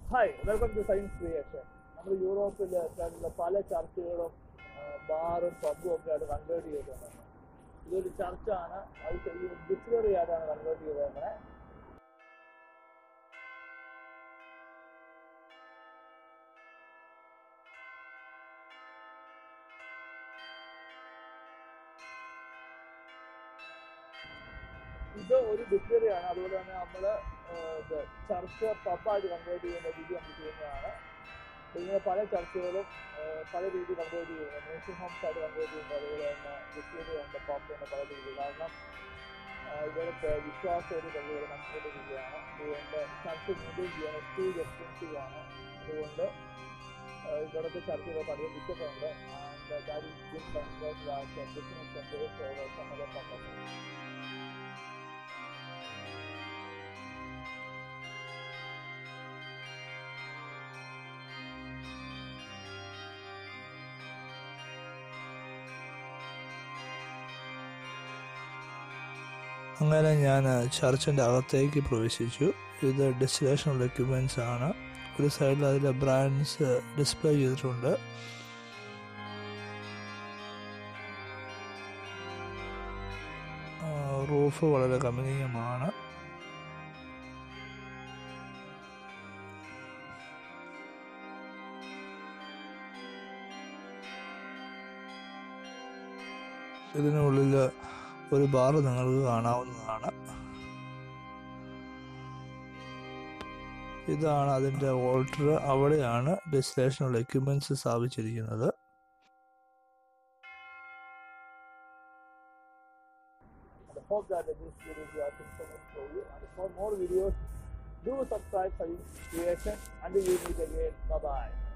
Hi welcome to science creation നമ്മൾ യൂറോപ്പിൽ ആയിട്ടുള്ള പല ചർച്ചുകളും ബാറും പബ്ബും ഒക്കെ ആയിട്ട് കൺവേർട്ട് ചെയ്തിട്ടുണ്ട് ഇതൊരു ചർച്ചാണ് അത് ശരിക്കും ഡിസ്റ്റിലറി ആയിട്ടാണ് കൺവേർട്ട് ചെയ്തേക്കുന്നത് ഇത് ഒരു ഡിസ്റ്റിലറി ആണ് അതുപോലെ തന്നെ നമ്മൾ ഇത് ചർച്ച് പബ്ബായിട്ട് കൺവേർട്ട് ചെയ്യുന്ന രീതി നമ്മൾ ചെയ്യുന്നതാണ് അപ്പോൾ ഇങ്ങനെ പല ചർച്ചുകളും ഏഹ്, പല രീതി കൺവേർട്ട് ചെയ്യുന്നു നേഴ്സിംഗ് ഹോംസ് ആയിട്ട് കൺവേർട്ട് ചെയ്യുന്നു അതുപോലെ തന്നെ ഡിസ്റ്റിലറി ഉണ്ട് പബ് ഉണ്ട് പല രീതി കാരണം ആഹ്, ഇവിടുത്തെ വിശ്വാസം ഒരു കഴിവുകൾ നഷ്ടപ്പെട്ട രീതിയാണ് അതുകൊണ്ട് ചർച്ച് മെയിൻറ്റെയിൻ ചെയ്യാൻ ഒത്തിരി എക്സ്പെൻസീവ് ആണ് അതുകൊണ്ട് ആഹ്, ഇവിടുത്തെ ചർച്ചകൾ പലതും വിറ്റിട്ടുണ്ട് and that is been converted as a business centres for some other purposes അങ്ങനെ ഞാൻ ചർച്ചിൻ്റെ അകത്തേക്ക് പ്രവേശിച്ചു ഇത് ഡെസ്റ്റിനേഷൻ എക്യുപ്മെൻറ്റ്സ് ആണ് ഒരു സൈഡിൽ അതിലെ ബ്രാൻഡ്സ് ഡിസ്പ്ലേ ചെയ്തിട്ടുണ്ട് റൂഫ് വളരെ കമനീയമാണ് ഇതിനുള്ളിൽ ഒരു ബാർ നിങ്ങൾക്ക് കാണാവുന്നതാണ് ഇതാണ് അതിൻ്റെ വോൾട്ടർ അവിടെയാണ് ഡെസ്റ്റിനേഷനുള്ള എക്യുപ്മെൻറ്റ്സ് സ്ഥാപിച്ചിരിക്കുന്നത് And I hope that this video was informative for you. And for more videos, do subscribe for Creation. Until we meet again, bye bye.